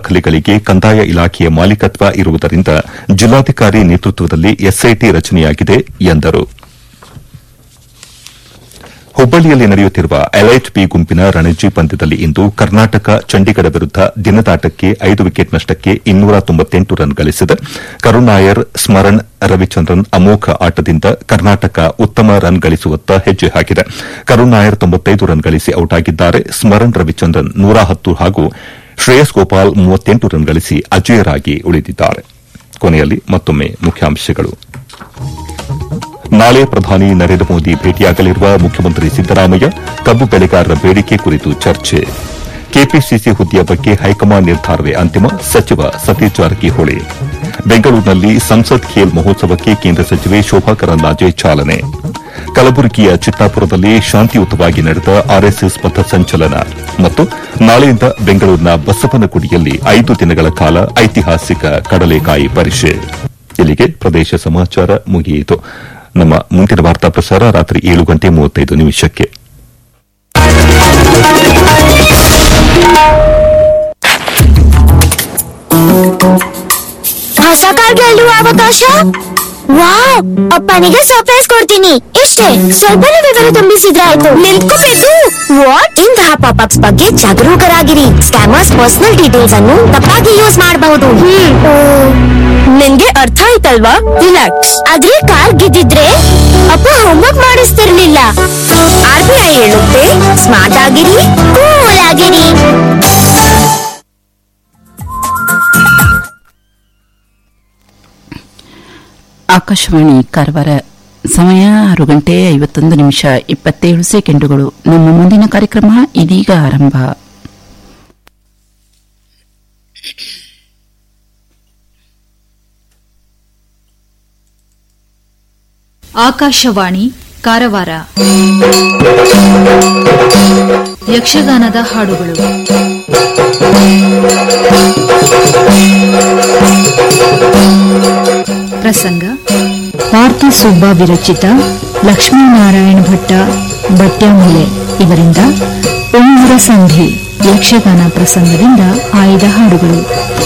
ದಾಖಲೆಗಳಿಗೆ ಕಂದಾಯ ಇಲಾಖೆಯ ಮಾಲೀಕತ್ವ ಇರುವುದರಿಂದ ಜಿಲ್ಲಾಧಿಕಾರಿ ನೇತೃತ್ವದಲ್ಲಿ ಎಸ್ಐಟಿ ರಚನೆಯಾಗಿದೆ ಎಂದರು ಹುಬ್ಬಳ್ಳಿಯಲ್ಲಿ ನಡೆಯುತ್ತಿರುವ ಎಲೈಟ್ ಬಿ ಗುಂಪಿನ ರಣಜಿ ಪಂದ್ಯದಲ್ಲಿ ಇಂದು ಕರ್ನಾಟಕ ಚಂಡೀಗಢ ವಿರುದ್ದ ದಿನದಾಟಕ್ಕೆ ಐದು ವಿಕೆಟ್ ನಷ್ಟಕ್ಕೆ ಇನ್ನೂರ ತೊಂಬತ್ತೆಂಟು ರನ್ ಗಳಿಸಿದೆ ಕರುಣಾಯರ್ ಸ್ಮರಣ್ ರವಿಚಂದ್ರನ್ ಅಮೋಘ ಆಟದಿಂದ ಕರ್ನಾಟಕ ಉತ್ತಮ ರನ್ ಗಳಿಸುವತ್ತ ಹೆಜ್ಜೆ ಹಾಕಿದೆ ಕರುಣಾಯರ್ ತೊಂಬತ್ತೈದು ರನ್ ಗಳಿಸಿ ಔಟ್ ಆಗಿದ್ದಾರೆ ಸ್ಮರಣ್ ರವಿಚಂದ್ರನ್ ನೂರ ಹತ್ತು ಹಾಗೂ ಶ್ರೇಯಸ್ ಗೋಪಾಲ್ ಮೂವತ್ತೆಂಟು ರನ್ ಗಳಿಸಿ ಅಜೇಯರಾಗಿ ಉಳಿದಿದ್ದಾರೆ ಕೊನೆಯಲ್ಲಿ ಮತ್ತೊಮ್ಮೆ ಮುಖ್ಯಾಂಶಗಳು ನಾಳೆ ಪ್ರಧಾನಿ ನರೇಂದ್ರ ಮೋದಿ ಭೇಟಿಯಾಗಲಿರುವ ಮುಖ್ಯಮಂತ್ರಿ ಸಿದ್ದರಾಮಯ್ಯ ಕಬ್ಬು ಬೆಳೆಗಾರರ ಬೇಡಿಕೆ ಕುರಿತು ಚರ್ಚೆ ಕೆಪಿಸಿಸಿ ಹುದ್ದೆಯ ಬಗ್ಗೆ ಹೈಕಮಾಂಡ್ ನಿರ್ಧಾರವೇ ಅಂತಿಮ ಸಚಿವ ಸತೀಶ್ ಜಾರಕಿಹೊಳಿ ಬೆಂಗಳೂರಿನಲ್ಲಿ ಸಂಸತ್ ಖೇಲ್ ಮಹೋತ್ಸವಕ್ಕೆ ಕೇಂದ್ರ ಸಚಿವೆ ಶೋಭಾ ಕರಂದ್ಲಾಜೆ ಚಾಲನೆ ಕಲಬುರಗಿಯ ಚಿತ್ತಾಪುರದಲ್ಲಿ ಶಾಂತಿಯುತವಾಗಿ ನಡೆದ ಆರ್ಎಸ್ಎಸ್ ಪಥಸಂಚಲನ ಮತ್ತು ನಾಳೆಯಿಂದ ಬೆಂಗಳೂರಿನ ಬಸವನಗುಡಿಯಲ್ಲಿ ಐದು ದಿನಗಳ ಕಾಲ ಐತಿಹಾಸಿಕ ಕಡಲೆಕಾಯಿ ಪರಿಷೆ ಇಲ್ಲಿಗೆ ಪ್ರದೇಶ ಸಮಾಚಾರ ಮುಗಿಯಿತು ನಮ್ಮ ಮುಂದಿನ ವಾರ್ತಾ ಪ್ರಸಾರ ರಾತ್ರಿ ಏಳು ಗಂಟೆ ಮೂವತ್ತೈದು ನಿಮಿಷಕ್ಕೆ ಹೊಸ ಕಾರ್ ಗೆಲ್ಲುವ ಅವಕಾಶ ವಾವ್ ಅಪ್ಪನಿಗೆ ಸರ್ಪ್ರೈಸ್ ಕೊಡ್ತೀನಿ ಇಷ್ಟೇ ಸ್ವಲ್ಪನೇ ವಿವರ ತುಂಬಿಸಿದ್ರೆ ಆಯ್ತು ನಿಂತ್ಕೋಬೇಕು ವಾಟ್ ಇಂತಹ ಪಾಪ್ಅಪ್ಸ್ ಬಗ್ಗೆ ಜಾಗರೂಕರಾಗಿರಿ ಸ್ಕ್ಯಾಮರ್ಸ್ ಪರ್ಸನಲ್ ಡೀಟೇಲ್ಸ್ ಅನ್ನು ತಪ್ಪಾಗಿ ಯೂಸ್ ಮಾಡಬಹುದು ನಿನ್ಗೆ ಅರ್ಥ ಆಯ್ತಲ್ವಾ ರಿಲ್ಯಾಕ್ಸ್ ಆದ್ರೆ ಕಾರ್ ಗೆದ್ದಿದ್ರೆ ಅಪ್ಪ ಹೋಮ್ವರ್ಕ್ ಮಾಡಿಸ್ತಿರ್ಲಿಲ್ಲ ಆರ್ ಬಿ ಐ ಹೇಳುತ್ತೆ ಸ್ಮಾರ್ಟ್ ಆಗಿರಿ ಕೂಲ್ ಆಗಿರಿ ಆಕಾಶವಾಣಿ ಕಾರವಾರ ಸಮಯ ಆರು ಗಂಟೆ ಐವತ್ತೊಂದು ನಿಮಿಷ ಇಪ್ಪತ್ತೇಳು ಸೆಕೆಂಡುಗಳು ನಮ್ಮ ಮುಂದಿನ ಕಾರ್ಯಕ್ರಮ ಇದೀಗ ಆರಂಭ ಆಕಾಶವಾಣಿ ಕಾರವಾರ ಯಕ್ಷಗಾನದ ಹಾಡುಗಳು ಪ್ರಸಂಗ ಪಾರ್ಥಸುಬ್ಬ ವಿರಚಿತ ಲಕ್ಷ್ಮೀನಾರಾಯಣ ಭಟ್ಟ ಭಟ್ಯಾಮೂಲೆ ಇವರಿಂದ ಉಮ್ಮರ ಸಂಧಿ ಯಕ್ಷಗಾನ ಪ್ರಸಂಗದಿಂದ ಆಯ್ದ ಹಾಡುಗಳು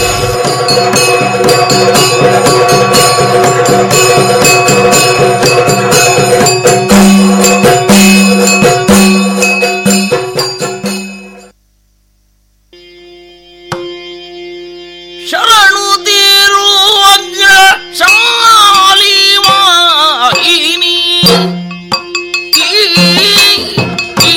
ಶರಣು ತೀರುವಗ್ರ ಶಾಲಿ ವಾಹಿನಿ ಈ, ಈ,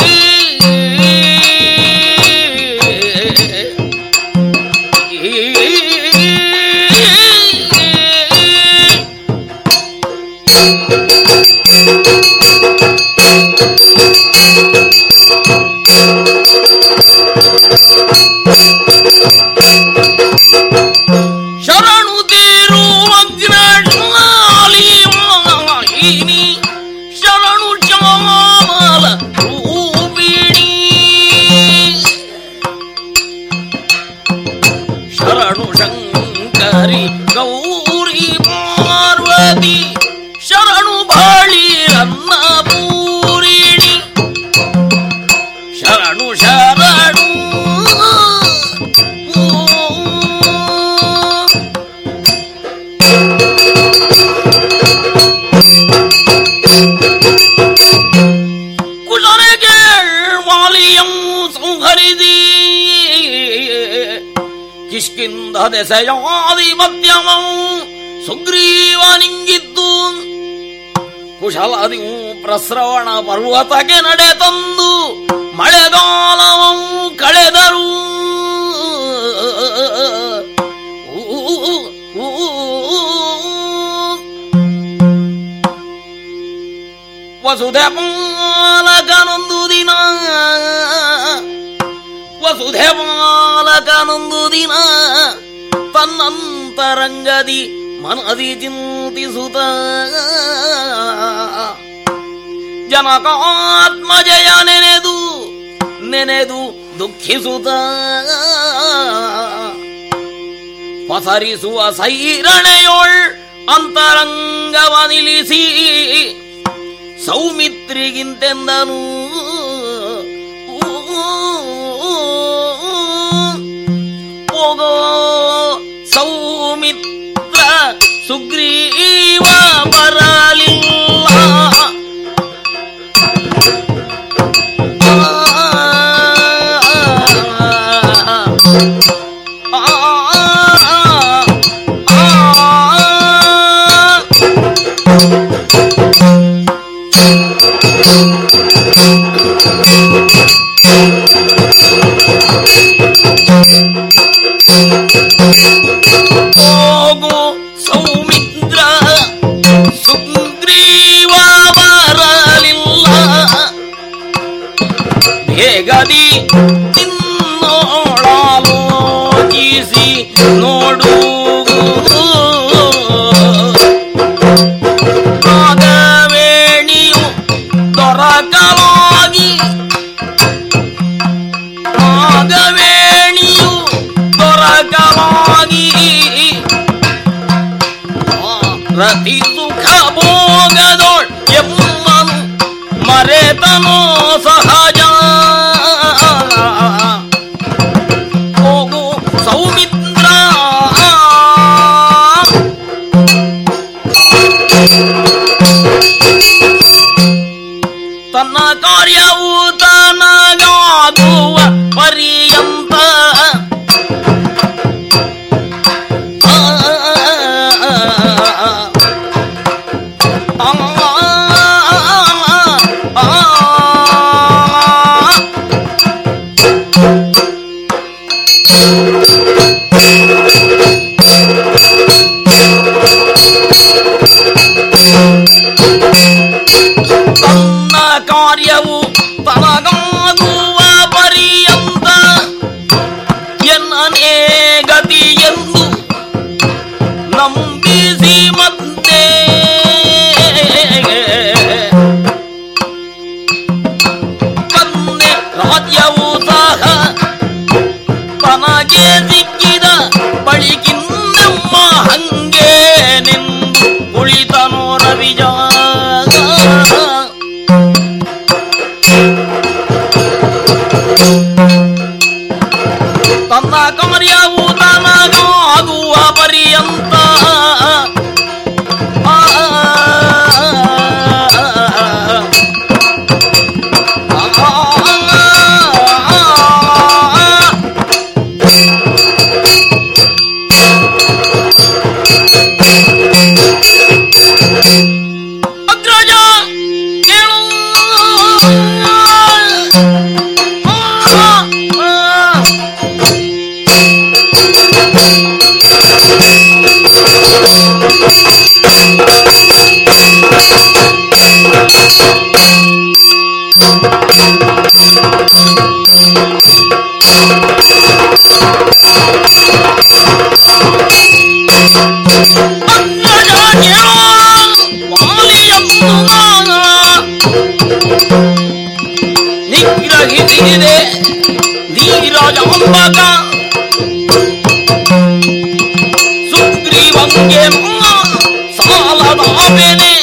ಈ. ಶರಣು ತೀರುವಗ್ರಶಾಲಿ ವಾಹಿನಿ ಶರಣು ಚಾಮಲ ರೂಪಿಣಿ ಶರಣು ಶಂಕರಿ ಗೌರಿ ಪಾರ್ವತಿ ಶರಣು ಬಳಿ ರನ್ನ ಪೂರಿಣಿ ಶರಣು ಶರಣು ಕುಶನೆಗೆ ವಾಲಿಯಂ ಸಂಹರಿಸಿ ಕಿಷ್ಕಿಂದ ದೆಸೆಯಾದಿ ಮಧ್ಯಮಂ ಸುಗ್ರೀವನಿಂಗಿದ್ದು ಕುಶಲದಿ ಪ್ರಸ್ರವಣ ಪರ್ವತಕ್ಕೆ ನಡೆ ತಂದು ಮಳೆಗಾಲವಂ ಕಳೆದರು ಊ, ಊ, ಊ. ವಸುಧೆ ಪಾಲಕನೊಂದು ದಿನ ವಸುಧೆ ಪಾಲಕನೊಂದು ದಿನ ತನ್ನಂತರಂಗದಿ ಮನದಿ ಚಿಂತಿಸುತ್ತ ಜನಕಾತ್ಮಜಯ ನೆನೆದು ನೆನೆದು ದುಃಖಿಸುತ್ತ ಪಸರಿಸುವ ಸೈರಣೆಯೊಳ್ ಅಂತರಂಗವ ನಿಲ್ಲಿಸಿ ಸೌಮಿತ್ರಿಗಿಂತೆಂದನು ಹೋಗೋ ಸೌಮಿತ್ರ ಸುಗ್ರೀವ ಬರಲಿಲ್ಲ ಹೋಗು ಸೌಮಿತ್ರ ಸುಗ್ರೀವ ಬರಲಿಲ್ಲ ಬೇಗದಿ ನಿನ್ನೋಳಾಲೋಚಿಸಿ ನೋಡು ನಾಗವೇಣಿಯು ದೊರಕಲಾಗಿ ನಾಗವೇಣಿಯು ದೊರಕಲಾಗಿ ರತಿ ಸುಖ ಭೋಗದೋಳ್ ಎಮ್ಮನು ಮರೆತನೋ ಸಹಜ ಹೋಗು ಸೌಮಿತ್ರ ತನ್ನ ಕಾರ್ಯವು ತನಗಾಗುವ ಪರ್ಯಂತ ತನ್ನ ಕಾರ್ಯವು ತನಗಾಗುವ ಪರ್ಯಂತ ಎನ್ನನೇ ಗತಿ ಎಂದು ನಂಬಿಸಿ ಮತ್ತೆ ಕನ್ನೆ ರಾಜ್ಯವು ಸಹ ತನಗೆ ಸಿಕ್ಕಿದ ಬಳಿಕಿಂದಮ್ಮ ಹಂಗೆ ನಿಂದು ಕುಳಿತನೋ ರವಿಜ ತನ್ನ ಕಾರ್ಯವು ತನಗಾಗುವ ಪರ್ಯಂತ ಆ, ಆ, ಅಗ್ರಜ ಕೇಳು ಅಗ್ರಜ ಕೇಳು ವಾಲಿಯನ್ನು ನಾನು ನಿಗ್ರಹಿಸಿದೆ ಧೀರಜಾಂಬಕ ಸುಗ್ರೀವಂಗೆ ಸಾಲದ ಬೆಲೆ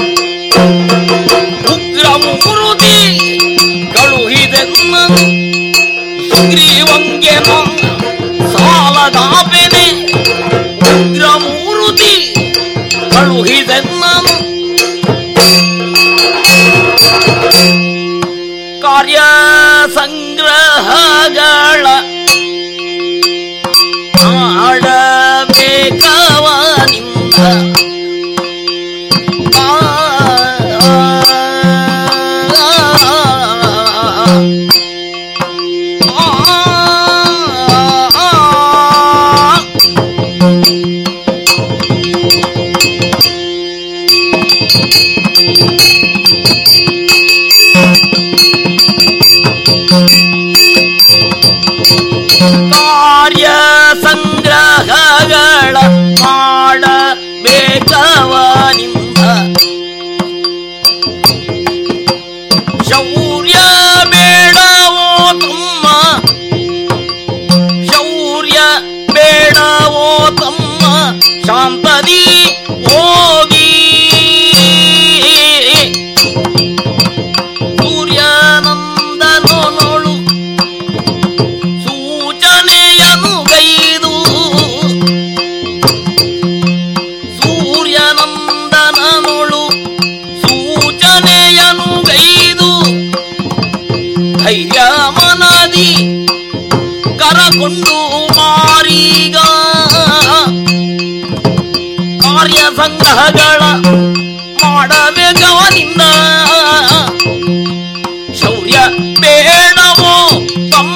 ಉಗ್ರ ಮೂರುತಿ ಕಳುಹಿದೆನ್ನ ಸುಗ್ರೀವಂಗೆ ಸಾಲದ ಬೆಲೆ ಉಗ್ರ ಮೂರುತಿ ಕಳುಹಿದೆನ್ನ ಕಾರ್ಯ ಸಂಗ್ರಹಗಳ ಆಡಬೇಕವನಿಂದ ಆ, ಆ, ಆ, ಕಾರ್ಯ ಸಂಗ್ರಹಗಳ ಮಾಡಬೇಕವನಿಂದ ಶೌರ್ಯ ಬೇಡವೋ ತಮ್ಮ ಶೌರ್ಯ ಬೇಡವೋ ತಮ್ಮ ಶಾಂತದಿ ಹೋಗಿ ಸೂರ್ಯನಂದನೋಳು ಸೂಚನೆಯನ್ನು ಗೈದ ಕೌಮಾರಿಗ ಕಾರ್ಯ ಸಂಗ್ರಹಗಳ ಮಾಡಬೇಕವನಿಂದ ಶೌರ್ಯ ಬೇಡವೋ ತಮ್ಮ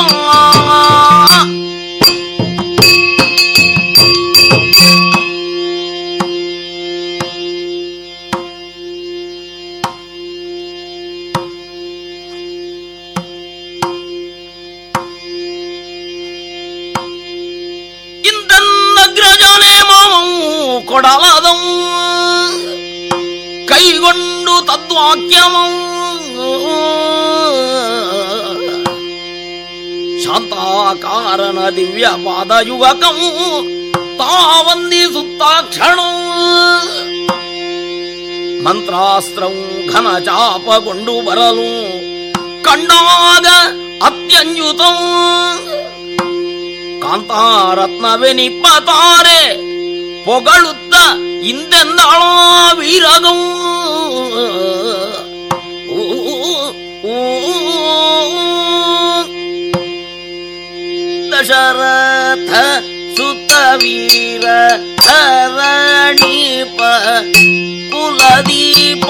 ಇಂದನ್ನಗ್ರಜನೆ ಮಾವು ಕೊಡಲದವು ಕೈಗೊಂಡು ತದ್ವಾಕ್ಯಮಂ ಶಾಂತಾಕಾರನ ದಿವ್ಯ ಪಾದಯುಗಕಂ ತಾವಂದಿಸುತ್ತಾಕ್ಷಣ ಮಂತ್ರಾಸ್ತ್ರಂ ಘನ ಚಾಪಗೊಂಡು ಬರಲು ಕಂಡಾಗ ಅತ್ಯಂಜುತಂ ಕಾಂತಾರತ್ನವೆನಿಪ್ಪ ತಾರೆ ಪೊಗಳುತ್ತ ಇಂದೆಂದಳ ವೀರಗಂ ಊ, ಊ, ದಶರಥ ಸುತ ವೀರ ಧರಣೀಪ ಕುಲದೀಪ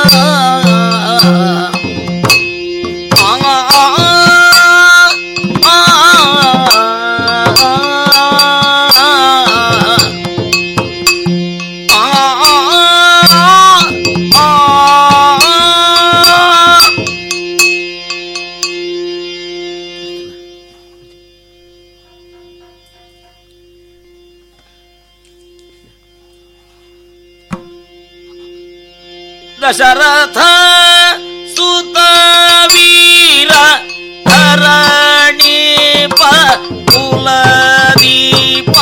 ದಶರಥ ಸುತ ವೀರ ಧರಣೀಪ ಕುಲದೀಪ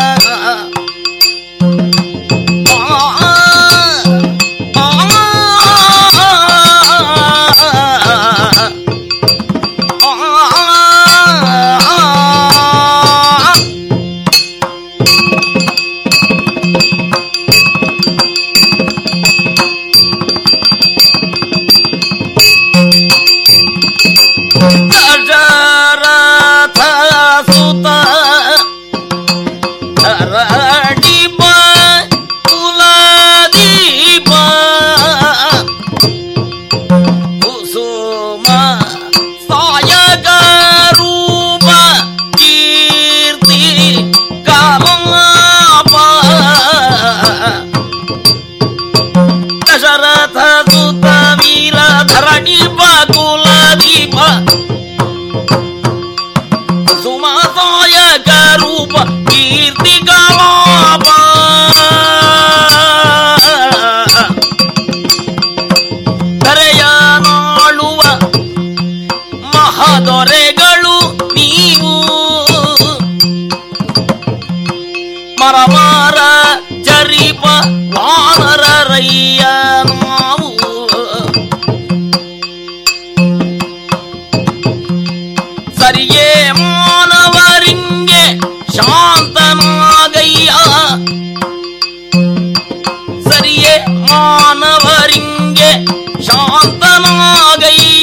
ದಶರಥ ಸುತ ಧರಣೀಪ ಕುಲದೀಪ ಕುಸುಮ ಸಾಯಕ ರೂಪ ಕೀರ್ತಿ ಕಲಾಪ ದಶರಥ ಸುತ ವೀರ ಧರಣೀಪ ಕುಲದೀಪ ಸುಮಸಾಯಕ ರೂಪ ಕೀರ್ತಿ ಕಲಾಪ ಧರೆಯ ನಾಳುವ ಮಹದೊರೆಗಳು ನೀವು ಮರಮಾರ ಜರಿಪ ವಾನರರಯ್ಯ ನಾವು ಸರಿಯೇ ಮಾನವರಿಂಗೆ ಶಾಂತನಾಗಯ್ಯ ಸರಿಯೇ ಮಾನವರಿಂಗೆ ಶಾಂತನಾಗಯ್ಯ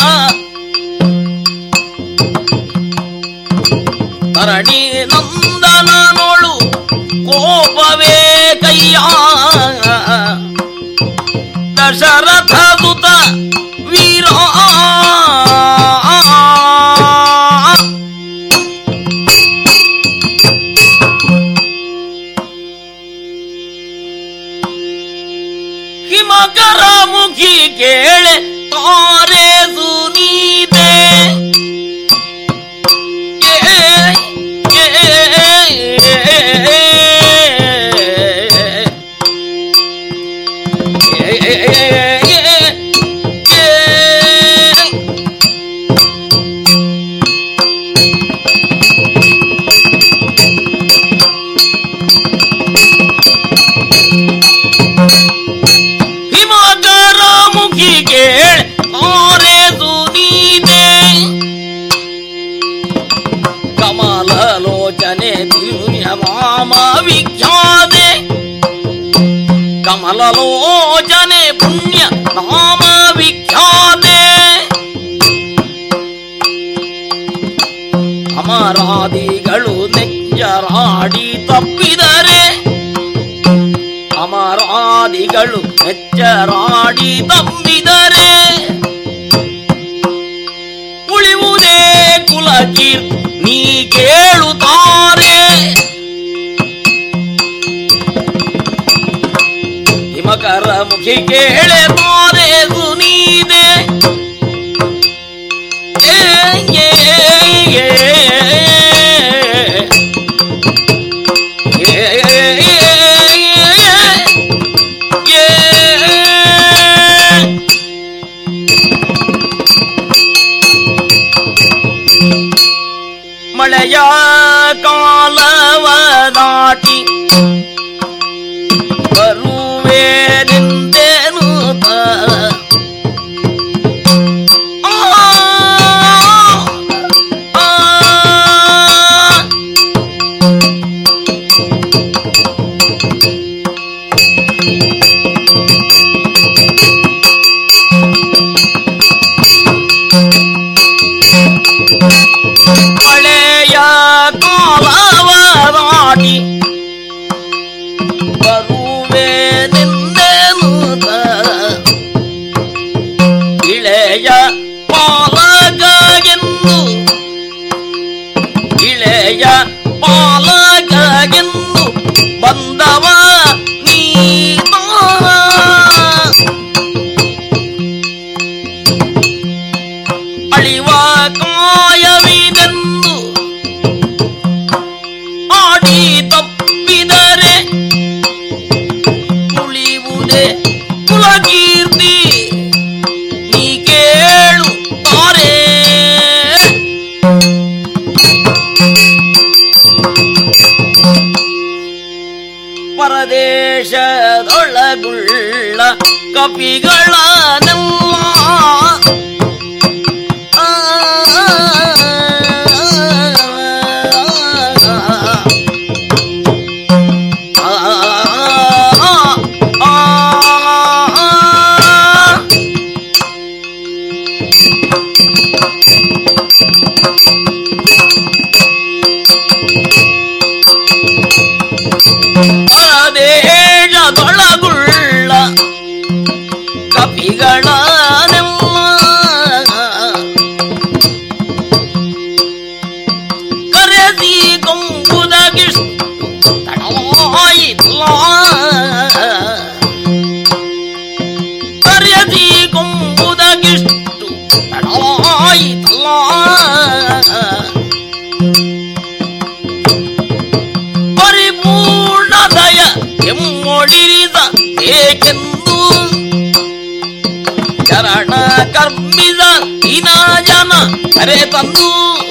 ತರಣಿ ನಂದನನೊಳು ಕೋಪವೇ ಕಯ್ಯ ದಶರಥ ಸುತ ವೀರ ಹಿಮಕರ ಮುಖಿ ಕೇಳೆ ತಾರೆ ಸುನೀತೆ ಹಿಮಕರ ಮುಖಿ ಕೇಳ ಆರೆ ಸುನೀತೆ ಕಮಲಲೋಚನೆ ದಿವ್ಯ ಮಾಮ ವಿಖ್ಯಾತೆ ಕಮಲಲೋಚನೆ ಪುಣ್ಯ ನಾಮ ವಿಖ್ಯಾತೆ ಅಮರಾದಿಗಳು ರಾಡಿ ತಪ್ಪಿದರೆ ಅಮರಾದಿಗಳು ಮೆಚ್ಚರಾಡಿ ತಪ್ಪಿದರೆ ಉಳಿವುದೇ ಕುಲಕೀರ್ ನೀ ಕೇಳುತ್ತಾರೆ ಹಿಮಕರ ಮುಖಿ ಕೇಳೆ ತಾರೆ ಸುನೀದೆ ಏ, ಏ, ಏ, ಏ, ಏ, ಏ, ಮಳೆಯ ಕಾಲವ ದಾಟಿ ಬರುವೆ ನಿಂದೆನು ಮಳೆಯ ಕಾಲವ ದಾಟಿ ಬರುವೆ ನಿಂದೆನು ಇಳೆಯ ಪಾಲಗೆಂದು ಇಳೆಯ ಪಾಲಗೆಂದು ಬಂದವ ನೀತ ಅಳಿವ ಕಾಯವಿದೆಂದು ಆಡಿ ತಪ್ಪಿದರೆ ಉಳಿವುದೇ ಕುಲಕೀರ್ತಿ ನೀ ಕೇಳು ತಾರೆ ಪರದೇಶದೊಳಗುಳ್ಳ ಕಪಿಗಳ ಪರದೇಶದೊಳಗುಳ್ಳ ಕಪಿಗಳ ಕರೆಸಿ ಕೊಂಬುದಗಿಷ್ಟು ತಡವಾಯಿತಲ್ಲ ಕರೆಸಿ ಕೊಂಬುದಗಿಷ್ಟು ತಡವಾಯಿತಲ್ಲ ಪರಿಪೂರ್ಣ ದಯ ಎಮ್ಮೊಡಿರಿದ ಏಕೆಂದು ಚರಣ ಕರ್ಮಿದ ದಿನ ಜನ ಕರೆ ತಂದು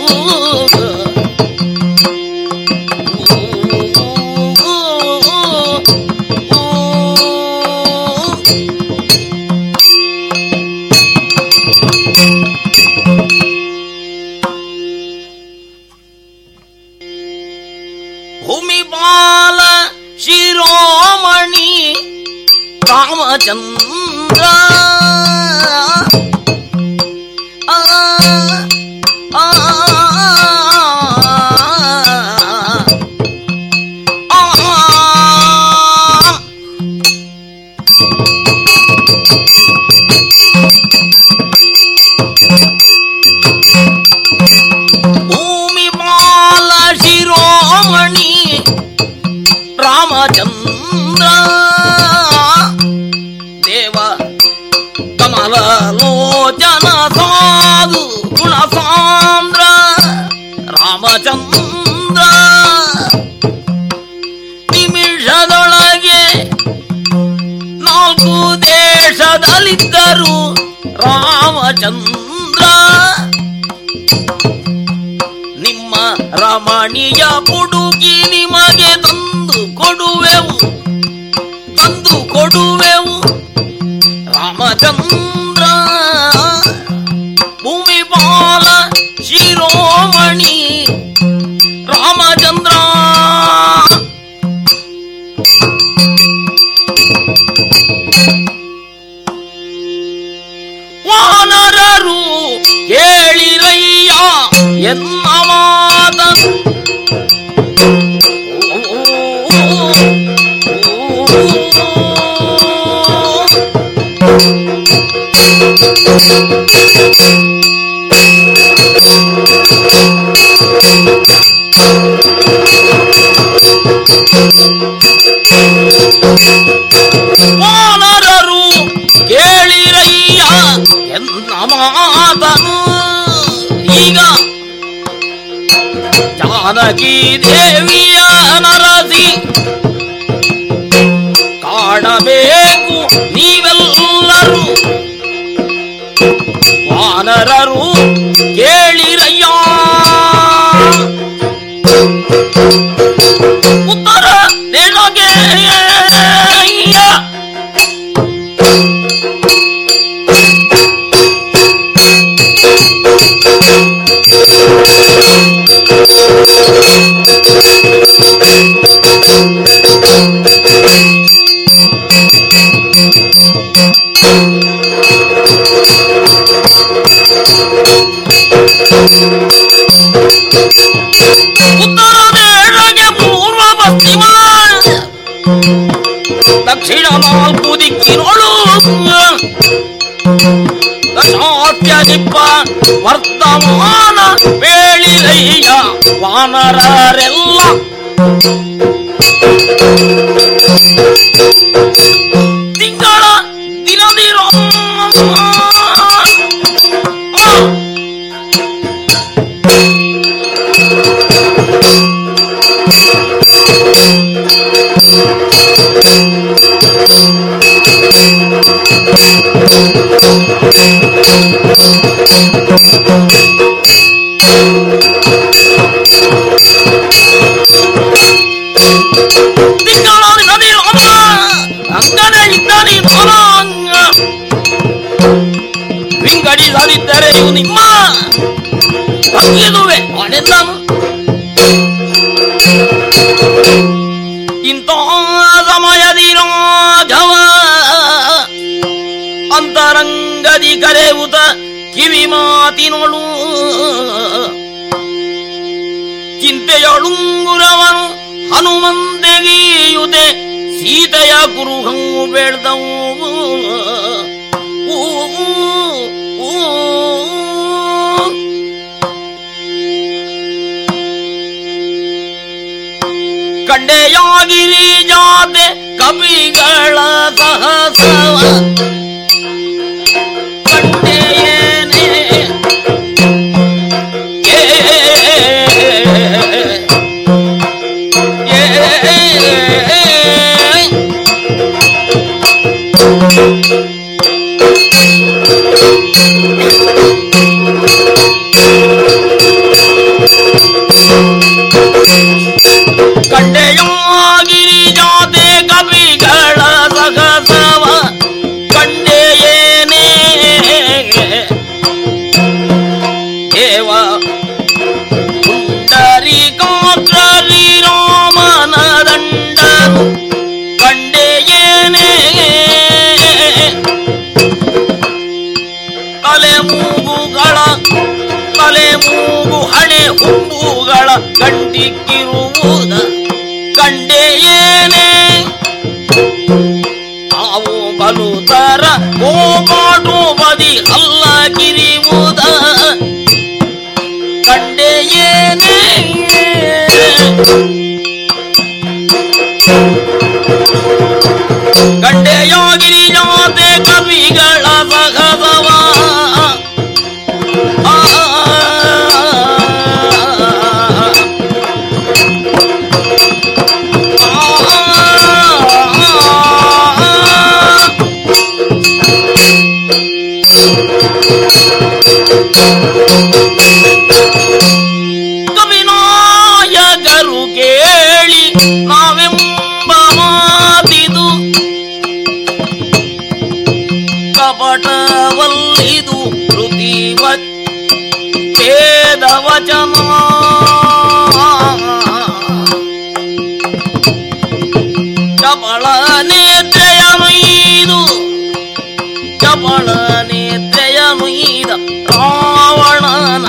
ಭೂಮಿ ಬಾಲ ಶಿರೋಮಣಿ ರಾಮಚಂದ್ರ ಆ, ಆ, ಆ, ಭೂಮಿ ಬಾಲ ಶಿರೋಮಣಿ ರಾಮಚಂದ್ರ ದೇವ ಕಮಲ ಲೋಚನ ಸಾಧು ಗುಣ ಸಾಂದ್ರ ರಾಮಚಂದ್ರ ನಿಮಿಷದೊಳಗೆ ನಾಲ್ಕು ದೇಶದಲ್ಲಿದ್ದರು ರಾಮಚಂದ್ರ ನಿಮ್ಮ ರಮಣೀಯ ಪುಡುಗಿ ನಿಮಗೆ ತಂದು ಕೊಡುವೆವು ತಂದು ಕೊಡುವೆವು ರಾಮಚಂದ್ರ ಭೂಮಿ ಬಾಲ ಶಿರೋಮಣಿ ರಾಮಚಂದ್ರ ವಾನರರು ಕೇಳಿರಯ್ಯ ಎನ್ನ ಮಾತನು ವಾನರರು ಕೇಳಿರಯ್ಯ ಎನ್ನ ಮಾತನು ಈಗ ಜಾನಕಿ ದೇವಿಯ ನರಸಿ ಕಾಣಬೇಕು ನೀವೆಲ್ಲರೂ ವಾನರರು ಕೇಳಿರಯ್ಯ ಉತ್ತರ ನಿನಗೆ ಉತ್ತರ ದೇಶಕ್ಕೆ ಪೂರ್ವ ಪಶ್ಚಿಮ ದಕ್ಷಿಣ ನಾಲ್ಕು ದಿಕ್ಕಿನೊಳು ದಶಾತ್ಯ ದಿಪ್ಪ ವರ್ತಮಾನ ಬೇಳಿರಯ್ಯ ವಾನರರೆಲ್ಲ ತಿಂಗಳ ದಿನದಿರೋ ತಿಂಗಳಾರಿ ನದಿ ರಾಮ ಅಂಗನೆ ಇದ್ದಾನೆ ಧನಾಂಗ ವಿಂಗಡಿಸದಿದ್ದರೆ ಇವು ನಿಮ್ಮ ಹಂಗಿದುವೆ ಅಡೆದನು ಇಂಥ ಸಮಯದಿ ರಾಘವ ಅಂತರಂಗದಿ ಕರೆಯುತ ಕಿವಿ ಮಾತಿನೊಳು ಚಿಂತೆಯೊಳುಂಗುರವನು ಹನುಮಂತೆಗೀಯುತೆ ಸೀತೆಯ ಕುರುಹಂಗು ಬೆಳ್ದವು ಊ, ಊ, ಊ. ಕಂಡೆಯಾಗಿರಿ ಜಾತೆ ಕವಿಗಳ ಸಹಸವ ಕಂಡೆಯೇನೆ ಕಂಡೆಯಾಗಿರಿ ಜಾತೆ ಕವಿಗಳ ಸಹಸವ ಕಂಡೆಯೇನೇ ದೇವ ಪುಂಡರಿ ಕಾಕ್ರರಿ ರಾಮನ ದಂಡನು ಕಂಡೆಯೇನೇ ತಲೆ ಮೂಗುಗಳ ತಲೆ ಮೂಗು ಹಣೆ ಹುಂಬುಗಳ ಗಂಟಿಕ್ಕಿರುವುದ ಕಂಡೆಯೇನೇ ತಾವು ಬಲುತರ ಗೋಪಾಟು ಬದಿ ಅಲ್ಲ ಕಿರಿಯುವುದ ಕಂಡೆಯೇನೇ ಕಂಡೆಯಾಗಿರಿ ಜಾತೆ ಕವಿಗಳ ಸಹಸವ ಆ ಕವಿನಾಯಕರು ಕೇಳಿ ನಾವೆಂಬ ಮಾತಿದು ಕಪಟವಲ್ಲಿದು ಶ್ರುತಿ ವೇದ ವಚನ ಚಪಳ ನೇತ್ರೆಯ ನುಯ್ದು ಚಪಳ ನೇತ್ರೆಯ ನುಯ್ದ ರಾವಣನ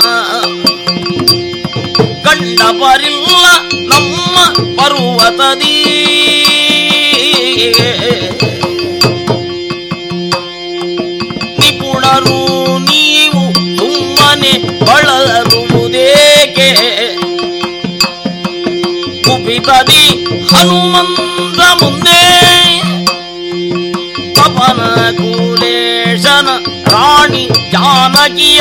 ಕಂಡ ಪರಿಲ್ಲ ನಮ್ಮ ಪರ್ವತದೀ ಕುಪಿತದಿ ಹನುಮಂತ ಮುಂದೆ ಪವನ ಕೂಲೇಶನ ರಾಣಿ ಜಾನಕಿಯ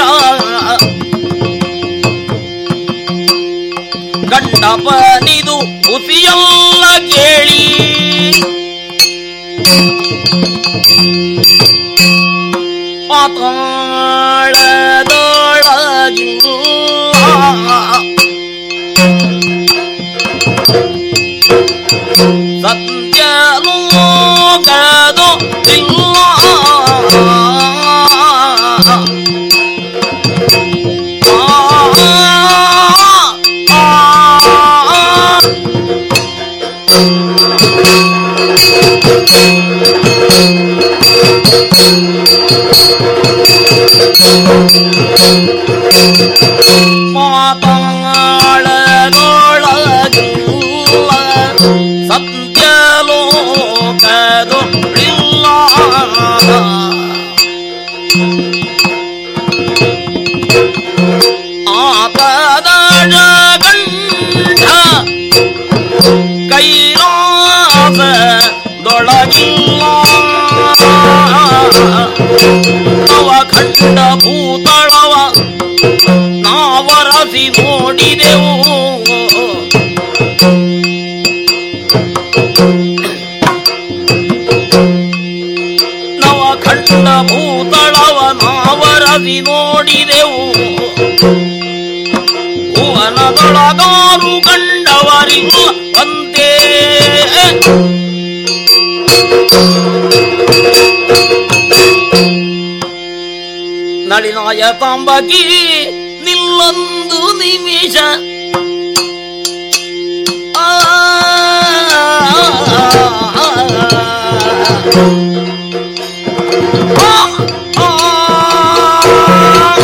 ಗಂಡಪನಿದು ಹುಸಿಯಲ್ಲ ಕೇಳಿ ಪಾತಾಳದೊಳಗಿಲ್ಲ ಸತ್ಯಲೋಕದು ಇಲ್ಲ ಆ, ಆ, ಪಾತಾಳದೊಳಗಿಲ್ಲ ಸತ್ಯಲೋಕದು ಇಲ್ಲ ಆಪದ ಗಂಡ ಕೈಲಾಸದೊಳಗಿಲ್ಲ ನವ ಖಂಡ ಭೂತಳವ ನಾವರಸಿ ನೋಡಿದೆವು ನವ ಖಂಡ ಭೂತಳವ ನಾವರಸಿ ನೋಡಿದೆವು ಭುವನದೊಳಗಾರು ಕಂಡವರಿಲ್ಲ ಅಂತೆ ನಳಿನಾಯ ತಾಂಬಗಿ ನಿಲ್ಲೊಂದು ನಿಮಿಷ ಆ, ಆ, ಆ.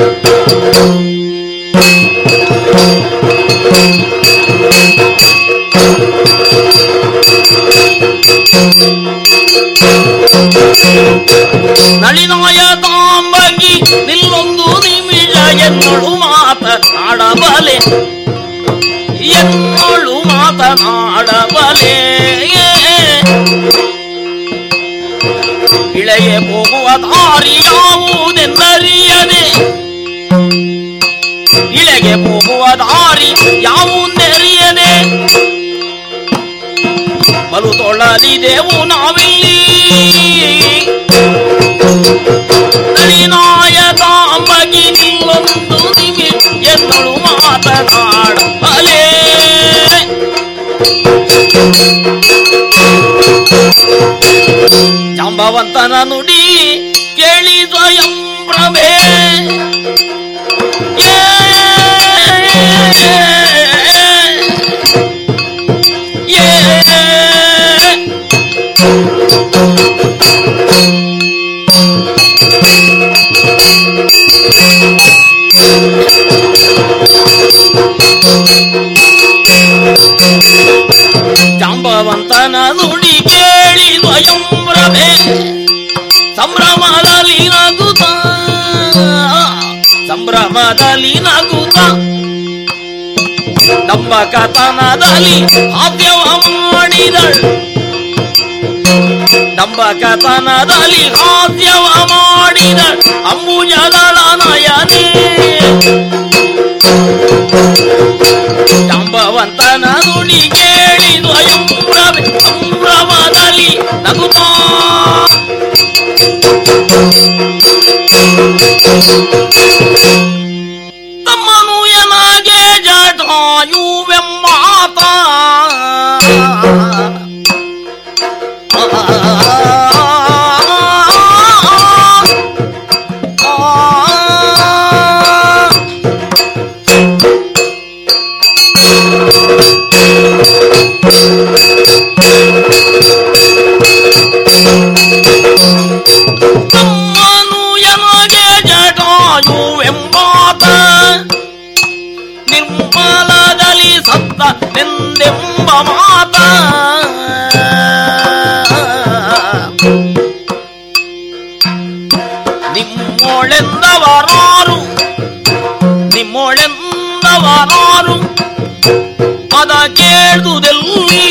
ನಳಿನಾಯ ತಾಂಬಗಿ ನಿಲ್ಲೊಂದು ನಿಮಿಷ ಎನ್ನಳು ಮಾತನಾಡಬಲೆ ಎನ್ನಳು ಮಾತನಾಡಬಲೆ ಇಳೆಗೆ ಹೋಗುವ ದಾರಿ ಯಾವುದೆಂದರಿಯದೆ ಇಳೆಗೆ ಹೋಗುವ ದಾರಿ ಯಾವುದೆರಿಯದೆ ಬಲು ತೊಳಲಿದೆವು ನಾವಿಲ್ಲಿ ನಳಿನಾಯಕಾಂಬಗಿ ನಿಲ್ಲೊಂದು ನಿಮಿ ಎನ್ನಳು ಮಾತನಾಡ ಅಲೇ ಜಾಂಬವಂತನ ನುಡಿ ಕೇಳಿ ಸ್ವಯಂ ಪ್ರಭೆ ಏ ಜಾಂಬವಂತನ ನುಡಿ ಕೇಳಿ ಸ್ವಯಂಭ್ರಮೆ ಸಂಭ್ರಮದಲ್ಲಿ ನಗುತ್ತ ಸಂಭ್ರಮದಲ್ಲಿ ನಗುತ್ತ ನಮ್ಮ ಕಥನದಲ್ಲಿ ಹಾಸ್ಯವ ಮಾಡಿದಳು ನಮ್ಮ ಕಥನದಲ್ಲಿ ಹಾಸ್ಯವ ಮಾಡಿದಳು ಅಂಬುಜದಳ ನಯನೇ ಜಾಂಬವಂತನ ನುಡಿ ಕೇಳಿ ಸ್ವಯಂಭ್ರಮೆ ಸಂಭ್ರಮದಲ್ಲಿ ನಗುತ್ತಾ ತಮ್ಮನು ಎನಗೆ ಜಟಾಯುವೆಂಬಾತ ತಮ್ಮನು ಎನಗೆ ಜಟಾಯುವೆಂಬಾತ ನಿರ್ಮಲದಲ್ಲಿ ಸತ್ತ ನೆಂದೆಂಬ ಮಾತ ನಿಮ್ಮೊಳೆಂದವರಾರು ನಿಮ್ಮೊಳೆಂದವರಾರು ಪದ ಕೇಳಿ ಕೇಳುವುದೆಲ್ಲಿ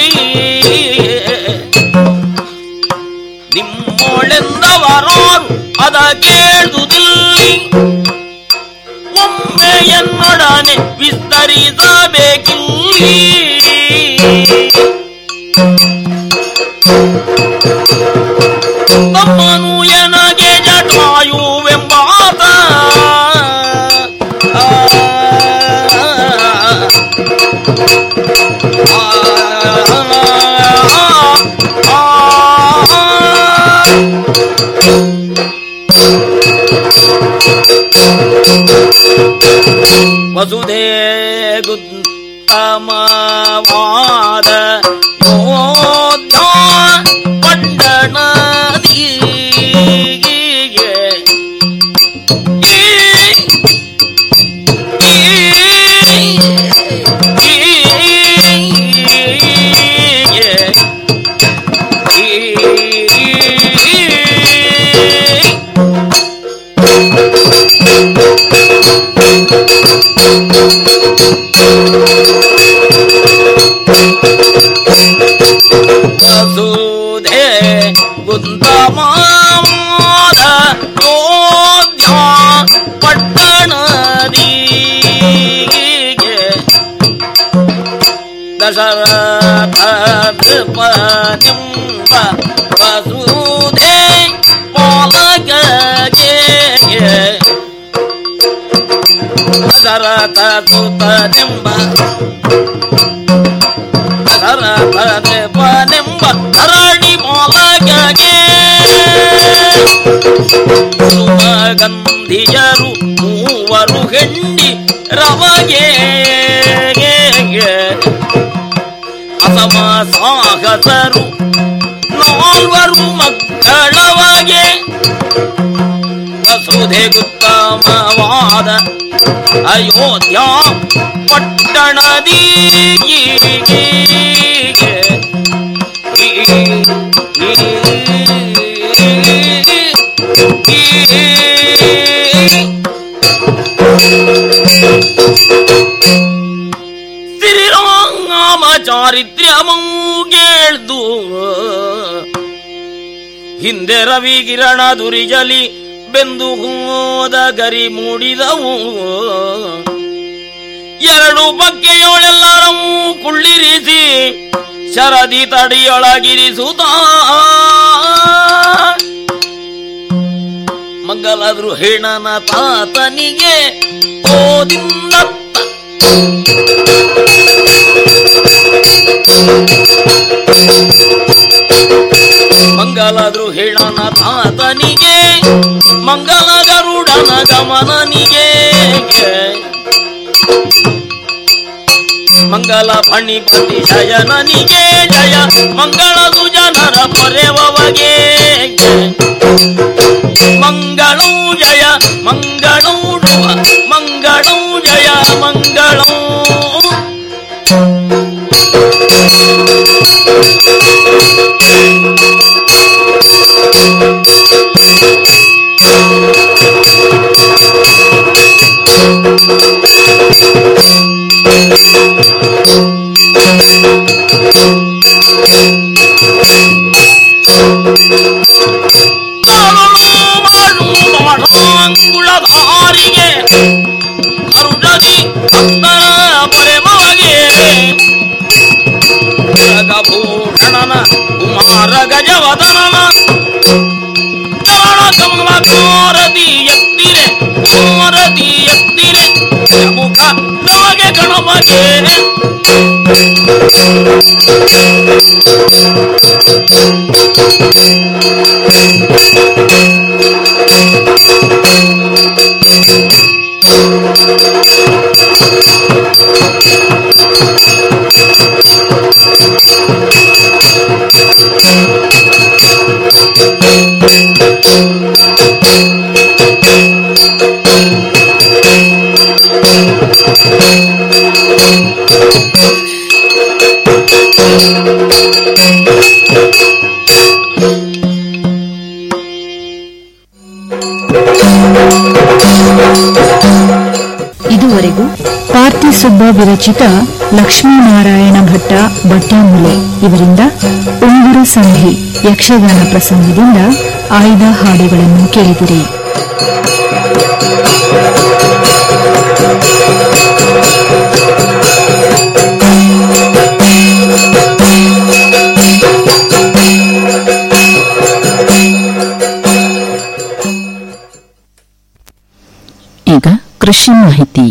ನಿಮ್ಮೊಳೆಂದವರಾರು ಅದ ಕೇಳುವುದಿಲ್ಲಿ ಒಮ್ಮೆ ಎನ್ನೊಡನೆ ವಿಸ್ತರಿಸಬೇಕಿಲ್ಲಿ ತಮ್ಮನು ಎನಗೆ ಜಟಾಯುವೆಂಬಾತ ಆ, ಆ, ಆ, ವಸುಧೇ ಗುತ್ತಮವಾದ ಯೋಧ ಪಟ್ಟಣದಿಗೆ ಈ ಈ ಈ ವಸುಧೆ ಗುಂತಮಾದ ಯೋಧ್ಯ ಪಟ್ಟಣದಿಗೆ ದಶರಥ ನೃಪನಿಂಬ ವಸುಧೆ ಪಾಲಕಗೆ ದಶರಥ ಸುತನೆಂಬ ನರಪನೆಂಬ ಧರಣಿ ಮೊಲಗಗೆ ಸುಮಗಂಧಿಯರು ಮೂವರು ಹೆಂಡಿ ರವಗೆ ಅಸಮ ಸಾಹಸರು ನಾಲ್ವರು ಮಕ್ಕಳವಗೆ ವಸುಧೆ ಉತ್ತಮವಾದ ಅಯೋಧ್ಯ ಪಟ್ಟಣದೀಗೆ ಶ್ರೀರಾಮ ಚಾರಿತ್ರ್ಯಮೂಗೇಳ್ದು ಹಿಂದೆ ರವಿ ಕಿರಣ ದುರಿಜಲಿ ಬೆಂದು ಹೋದ ಗರಿ ಮೂಡಿದವು ಎರಡು ಬಗ್ಗೆಯೋಳೆಲ್ಲರವೂ ಕುಳ್ಳಿರಿಸಿ ಶರದಿ ತಡಿಯೊಳಗಿರಿಸುತ್ತ ಮಂಗಲಾದ್ರು ಹೇಣನ ತಾತನಿಗೆ ಓದಿಂದತ್ತ ಮಂಗಲಾದ್ರು ಹೇಳನ ತಾತನಿಗೆ ಮಂಗಲ ಗರುಡನ ಗಮನನಿಗೆ ಮಂಗಲ ಫಣಿಪತಿ ಶಯನನಿಗೆ ಜಯ ಮಂಗಳ ಸುಜನರ ಪೊರೆವಗೆ ಮಂಗಳೂ ಜಯ ಮಂಗಳೂಡುವ ಮಂಗಳೂ ಜಯ ಮಂಗಳೂ ಅಂಗುಳಧಾರಿಗೆ ಹರುಡದಿ ಭಕ್ತರ ಪರೆಮವಗೆ ಜಗಭೂಷಣನ ಕುಮಾರ ಗಜವದನನ ಚರಣ ಕಮಲಕಾರದಿ ಎತ್ತಿರೆ ಕಾರದಿ ಎತ್ತಿರೆ ಮುಖ ನಮಗೆ ಗಣಮಗೆ ಇದುವರೆಗೂ ಪಾರ್ಥಿಸುಬ್ಬ ಸುಬ್ಬ ವಿರಚಿತ ಲಕ್ಷ್ಮೀನಾರಾಯಣ ಭಟ್ಟ ಬಟ್ಯಾಮುಲೆ ಇವರಿಂದ ಉಂಗುರ ಸಂಧಿ ಯಕ್ಷಗಾನ ಪ್ರಸಂಗದಿಂದ ಆಯ್ದ ಹಾಡುಗಳನ್ನು ಕೇಳಿದಿರಿ ಈಗ ಕೃಷಿ ಮಾಹಿತಿ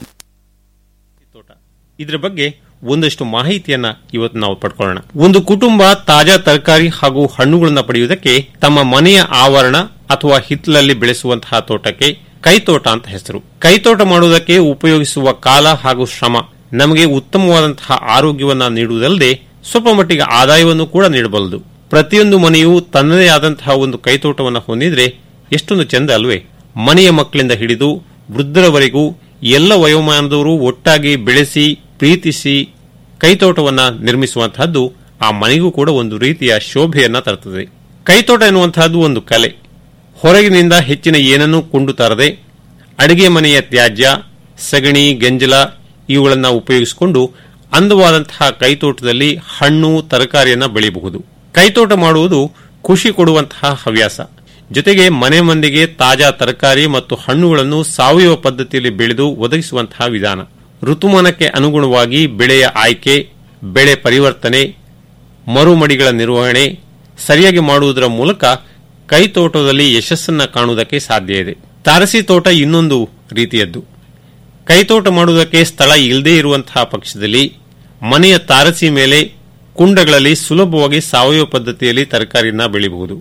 ತೋಟ ಇದ್ರ ಬಗ್ಗೆ ಒಂದಷ್ಟು ಮಾಹಿತಿಯನ್ನ ಇವತ್ತು ನಾವು ಪಡ್ಕೊಳ್ಳೋಣ ಒಂದು ಕುಟುಂಬ ತಾಜಾ ತರಕಾರಿ ಹಾಗೂ ಹಣ್ಣುಗಳನ್ನ ಪಡೆಯುವುದಕ್ಕೆ ತಮ್ಮ ಮನೆಯ ಆವರಣ ಅಥವಾ ಹಿತ್ತಲಲ್ಲಿ ಬೆಳೆಸುವಂತಹ ತೋಟಕ್ಕೆ ಕೈತೋಟ ಅಂತ ಹೆಸರು ಕೈತೋಟ ಮಾಡುವುದಕ್ಕೆ ಉಪಯೋಗಿಸುವ ಕಾಲ ಹಾಗೂ ಶ್ರಮ ನಮಗೆ ಉತ್ತಮವಾದಂತಹ ಆರೋಗ್ಯವನ್ನ ನೀಡುವುದಲ್ಲದೆ ಸ್ವಲ್ಪ ಮಟ್ಟಿಗೆ ಆದಾಯವನ್ನು ಕೂಡ ನೀಡಬಲ್ಲದು ಪ್ರತಿಯೊಂದು ಮನೆಯೂ ತನ್ನದೇ ಆದಂತಹ ಒಂದು ಕೈತೋಟವನ್ನು ಹೊಂದಿದ್ರೆ ಎಷ್ಟೊಂದು ಚೆಂದ ಅಲ್ವೇ ಮನೆಯ ಮಕ್ಕಳಿಂದ ಹಿಡಿದು ವೃದ್ಧರವರೆಗೂ ಎಲ್ಲ ವಯೋಮಾನದವರು ಒಟ್ಟಾಗಿ ಬೆಳೆಸಿ ಪ್ರೀತಿಸಿ ಕೈತೋಟವನ್ನ ನಿರ್ಮಿಸುವಂತಹದ್ದು ಆ ಮನೆಗೂ ಕೂಡ ಒಂದು ರೀತಿಯ ಶೋಭೆಯನ್ನ ತರುತ್ತದೆ ಕೈತೋಟ ಎನ್ನುವಂತಹದ್ದು ಒಂದು ಕಲೆ ಹೊರಗಿನಿಂದ ಹೆಚ್ಚಿನ ಏನನ್ನೂ ಕೊಂಡು ತರದೆ ಅಡಿಗೆ ಮನೆಯ ತ್ಯಾಜ್ಯ ಸಗಣಿ ಗಂಜಲ ಇವುಗಳನ್ನು ಉಪಯೋಗಿಸಿಕೊಂಡು ಅಂದವಾದಂತಹ ಕೈತೋಟದಲ್ಲಿ ಹಣ್ಣು ತರಕಾರಿಯನ್ನ ಬೆಳೆಯಬಹುದು ಕೈತೋಟ ಮಾಡುವುದು ಖುಷಿ ಕೊಡುವಂತಹ ಹವ್ಯಾಸ ಜೊತೆಗೆ ಮನೆ ಮಂದಿಗೆ ತಾಜಾ ತರಕಾರಿ ಮತ್ತು ಹಣ್ಣುಗಳನ್ನು ಸಾವಯವ ಪದ್ಧತಿಯಲ್ಲಿ ಬೆಳೆದು ಒದಗಿಸುವಂತಹ ವಿಧಾನ ಋತುಮಾನಕ್ಕೆ ಅನುಗುಣವಾಗಿ ಬೆಳೆಯ ಆಯ್ಕೆ ಬೆಳೆ ಪರಿವರ್ತನೆ ಮರುಮಡಿಗಳ ನಿರ್ವಹಣೆ ಸರಿಯಾಗಿ ಮಾಡುವುದರ ಮೂಲಕ ಕೈತೋಟದಲ್ಲಿ ಯಶಸ್ಸನ್ನ ಕಾಣುವುದಕ್ಕೆ ಸಾಧ್ಯ ಇದೆ ತಾರಸಿ ತೋಟ ಇನ್ನೊಂದು ರೀತಿಯದ್ದು ಕೈತೋಟ ಮಾಡುವುದಕ್ಕೆ ಸ್ಥಳ ಇಲ್ಲದೇ ಇರುವಂತಹ ಪಕ್ಷದಲ್ಲಿ ಮನೆಯ ತಾರಸಿ ಮೇಲೆ ಕುಂಡಗಳಲ್ಲಿ ಸುಲಭವಾಗಿ ಸಾವಯವ ಪದ್ಧತಿಯಲ್ಲಿ ತರಕಾರಿಯನ್ನ ಬೆಳೆಯಬಹುದು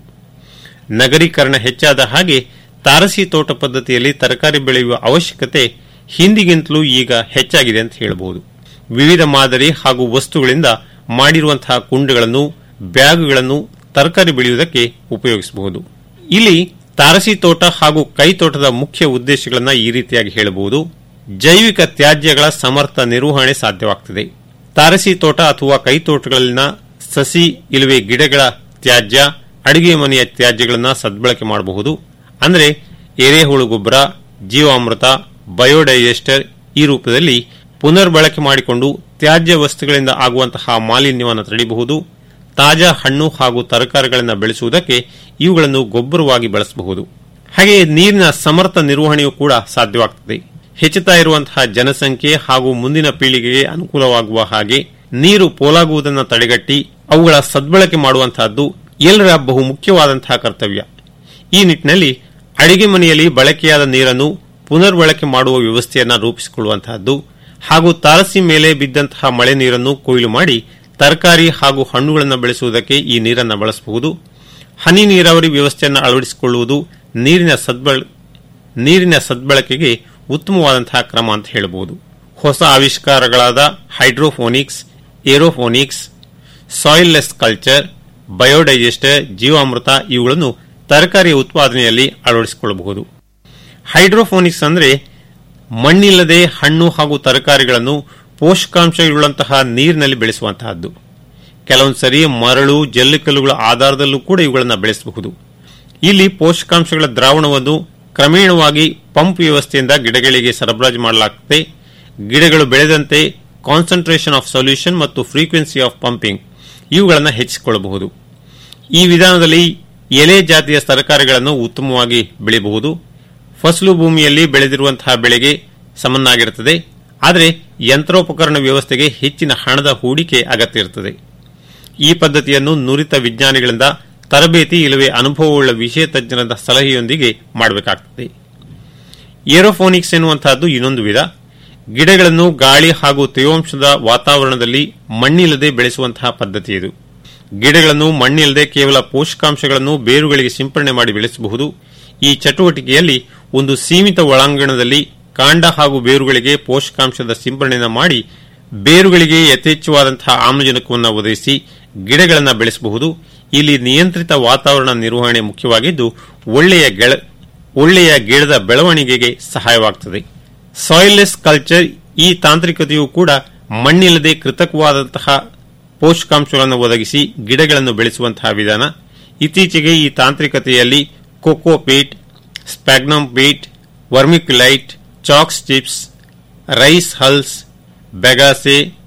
ನಗರೀಕರಣ ಹೆಚ್ಚಾದ ಹಾಗೆ ತಾರಸಿ ತೋಟ ಪದ್ಧತಿಯಲ್ಲಿ ತರಕಾರಿ ಬೆಳೆಯುವ ಅವಶ್ಯಕತೆ ಹಿಂದಿಗಿಂತಲೂ ಈಗ ಹೆಚ್ಚಾಗಿದೆ ಅಂತ ಹೇಳಬಹುದು ವಿವಿಧ ಮಾದರಿ ಹಾಗೂ ವಸ್ತುಗಳಿಂದ ಮಾಡಿರುವಂತಹ ಕುಂಡಗಳನ್ನು ಬ್ಯಾಗ್ಗಳನ್ನು ತರಕಾರಿ ಬೆಳೆಯುವುದಕ್ಕೆ ಉಪಯೋಗಿಸಬಹುದು ಇಲ್ಲಿ ತಾರಸಿ ತೋಟ ಹಾಗೂ ಕೈತೋಟದ ಮುಖ್ಯ ಉದ್ದೇಶಗಳನ್ನ ಈ ರೀತಿಯಾಗಿ ಹೇಳಬಹುದು ಜೈವಿಕ ತ್ಯಾಜ್ಯಗಳ ಸಮರ್ಥ ನಿರ್ವಹಣೆ ಸಾಧ್ಯವಾಗುತ್ತದೆ ತಾರಸಿ ತೋಟ ಅಥವಾ ಕೈತೋಟಗಳಲ್ಲಿನ ಸಸಿ ಇಲ್ಲವೇ ಗಿಡಗಳ ತ್ಯಾಜ್ಯ ಅಡಿಗೆ ಮನೆಯ ತ್ಯಾಜ್ಯಗಳನ್ನ ಸದ್ಬಳಕೆ ಮಾಡಬಹುದು ಅಂದರೆ ಎರೆಹುಳು ಗೊಬ್ಬರ ಜೀವಾಮೃತ ಬಯೋಡೈಜೆಸ್ಟರ್ ಈ ರೂಪದಲ್ಲಿ ಪುನರ್ಬಳಕೆ ಮಾಡಿಕೊಂಡು ತ್ಯಾಜ್ಯ ವಸ್ತುಗಳಿಂದ ಆಗುವಂತಹ ಮಾಲಿನ್ಯವನ್ನು ತಡೆಯಬಹುದು ತಾಜಾ ಹಣ್ಣು ಹಾಗೂ ತರಕಾರಿಗಳನ್ನು ಬೆಳೆಸುವುದಕ್ಕೆ ಇವುಗಳನ್ನು ಗೊಬ್ಬರವಾಗಿ ಬಳಸಬಹುದು ಹಾಗೆಯೇ ನೀರಿನ ಸಮರ್ಥ ನಿರ್ವಹಣೆಯೂ ಕೂಡ ಸಾಧ್ಯವಾಗುತ್ತದೆ ಹೆಚ್ಚುತ್ತಾ ಇರುವಂತಹ ಜನಸಂಖ್ಯೆ ಹಾಗೂ ಮುಂದಿನ ಪೀಳಿಗೆಗೆ ಅನುಕೂಲವಾಗುವ ಹಾಗೆ ನೀರು ಪೋಲಾಗುವುದನ್ನು ತಡೆಗಟ್ಟಿ ಅವುಗಳ ಸದ್ಬಳಕೆ ಮಾಡುವಂತಹದ್ದು ಎಲ್ಲರ ಬಹು ಮುಖ್ಯವಾದಂತಹ ಕರ್ತವ್ಯ ಈ ನಿಟ್ಟಿನಲ್ಲಿ ಅಡಿಗೆ ಮನೆಯಲ್ಲಿ ಬಳಕೆಯಾದ ನೀರನ್ನು ಪುನರ್ಬಳಕೆ ಮಾಡುವ ವ್ಯವಸ್ಥೆಯನ್ನು ರೂಪಿಸಿಕೊಳ್ಳುವಂತಹದ್ದು ಹಾಗೂ ತಾರಸಿ ಮೇಲೆ ಬಿದ್ದಂತಹ ಮಳೆ ನೀರನ್ನು ಕೊಯ್ಲು ಮಾಡಿ ತರಕಾರಿ ಹಾಗೂ ಹಣ್ಣುಗಳನ್ನು ಬೆಳೆಸುವುದಕ್ಕೆ ಈ ನೀರನ್ನು ಬಳಸಬಹುದು ಹನಿ ನೀರಾವರಿ ವ್ಯವಸ್ಥೆಯನ್ನು ಅಳವಡಿಸಿಕೊಳ್ಳುವುದು ನೀರಿನ ಸದ್ಬಳ ನೀರಿನ ಸದ್ಬಳಕೆಗೆ ಉತ್ತಮವಾದಂತಹ ಕ್ರಮ ಅಂತ ಹೇಳಬಹುದು ಹೊಸ ಆವಿಷ್ಕಾರಗಳಾದ hydroponics aeroponics soilless culture biodigester ಜೀವಾಮೃತ ಇವುಗಳನ್ನು ತರಕಾರಿ ಉತ್ಪಾದನೆಯಲ್ಲಿ ಅಳವಡಿಸಿಕೊಳ್ಳಬಹುದು ಹೈಡ್ರೋಫೋನಿಕ್ಸ್ ಅಂದರೆ ಮಣ್ಣಿಲ್ಲದೆ ಹಣ್ಣು ಹಾಗೂ ತರಕಾರಿಗಳನ್ನು ಪೋಷಕಾಂಶಗಳುಳ್ಳಂತಹ ನೀರಿನಲ್ಲಿ ಬೆಳೆಸುವಂತಹದ್ದು ಕೆಲವೊಂದು ಸರಿ ಮರಳು ಜಲ್ಲಿಕಲ್ಲುಗಳ ಆಧಾರದಲ್ಲೂ ಕೂಡ ಇವುಗಳನ್ನು ಬೆಳೆಸಬಹುದು ಇಲ್ಲಿ ಪೋಷಕಾಂಶಗಳ ದ್ರಾವಣವನ್ನು ಕ್ರಮೇಣವಾಗಿ ಪಂಪ್ ವ್ಯವಸ್ಥೆಯಿಂದ ಗಿಡಗಳಿಗೆ ಸರಬರಾಜು ಮಾಡಲಾಗುತ್ತದೆ ಗಿಡಗಳು ಬೆಳೆದಂತೆ ಕಾನ್ಸಂಟ್ರೇಷನ್ ಆಫ್ ಸೊಲ್ಯೂಷನ್ ಮತ್ತು ಫ್ರೀಕ್ವೆನ್ಸಿ ಆಫ್ ಪಂಪಿಂಗ್ ಇವುಗಳನ್ನು ಹೆಚ್ಚಿಸಿಕೊಳ್ಳಬಹುದು ಈ ವಿಧಾನದಲ್ಲಿ ಎಲೆ ಜಾತಿಯ ತರಕಾರಿಗಳನ್ನು ಉತ್ತಮವಾಗಿ ಬೆಳೆಯಬಹುದು ಫಸಲು ಭೂಮಿಯಲ್ಲಿ ಬೆಳೆದಿರುವಂತಹ ಬೆಳೆಗೆ ಸಮನಾಗಿರುತ್ತದೆ ಆದರೆ ಯಂತ್ರೋಪಕರಣ ವ್ಯವಸ್ಥೆಗೆ ಹೆಚ್ಚಿನ ಹಣದ ಹೂಡಿಕೆ ಅಗತ್ಯ ಇರುತ್ತದೆ ಈ ಪದ್ಧತಿಯನ್ನು ನುರಿತ ವಿಜ್ಞಾನಿಗಳಿಂದ ತರಬೇತಿ ಇಲ್ಲವೇ ಅನುಭವವುಳ್ಳ ವಿಷಯ ತಜ್ಞರ ಸಲಹೆಯೊಂದಿಗೆ ಮಾಡಬೇಕಾಗುತ್ತದೆ ಏರೋಫೋನಿಕ್ಸ್ ಎನ್ನುವಂತಹದ್ದು ಇನ್ನೊಂದು ವಿಧ ಗಿಡಗಳನ್ನು ಗಾಳಿ ಹಾಗೂ ತೇವಾಂಶದ ವಾತಾವರಣದಲ್ಲಿ ಮಣ್ಣಿಲ್ಲದೆ ಬೆಳೆಸುವಂತಹ ಪದ್ಧತಿ ಇದು ಗಿಡಗಳನ್ನು ಮಣ್ಣಿಲ್ಲದೆ ಕೇವಲ ಪೋಷಕಾಂಶಗಳನ್ನು ಬೇರುಗಳಿಗೆ ಸಿಂಪರಣೆ ಮಾಡಿ ಬೆಳೆಸಬಹುದು ಈ ಚಟುವಟಿಕೆಯಲ್ಲಿ ಒಂದು ಸೀಮಿತ ಒಳಾಂಗಣದಲ್ಲಿ ಕಾಂಡ ಹಾಗೂ ಬೇರುಗಳಿಗೆ ಪೋಷಕಾಂಶದ ಸಿಂಪರಣೆಯನ್ನು ಮಾಡಿ ಬೇರುಗಳಿಗೆ ಯಥೇಚ್ಛವಾದಂತಹ ಆಮ್ಲಜನಕವನ್ನು ಒದಗಿಸಿ ಗಿಡಗಳನ್ನು ಬೆಳೆಸಬಹುದು ಇಲ್ಲಿ ನಿಯಂತ್ರಿತ ವಾತಾವರಣ ನಿರ್ವಹಣೆ ಮುಖ್ಯವಾಗಿದ್ದು ಒಳ್ಳೆಯ ಗೆಳ ಒಳ್ಳೆಯ ಗಿಡದ ಬೆಳವಣಿಗೆಗೆ ಸಹಾಯವಾಗುತ್ತದೆ ಸಾಯಿಲ್ಲೆಸ್ ಕಲ್ಚರ್ ಈ ತಾಂತ್ರಿಕತೆಯೂ ಕೂಡ ಮಣ್ಣಿಲ್ಲದೆ ಕೃತಕವಾದಂತಹ ಪೋಷಕಾಂಶಗಳನ್ನು ಒದಗಿಸಿ ಗಿಡಗಳನ್ನು ಬೆಳೆಸುವಂತಹ ವಿಧಾನ ಇತ್ತೀಚೆಗೆ ಈ ತಾಂತ್ರಿಕತೆಯಲ್ಲಿ coco peat sphagnum peat vermiculite chalks chips rice hulls ಬೆಗಾಸೆ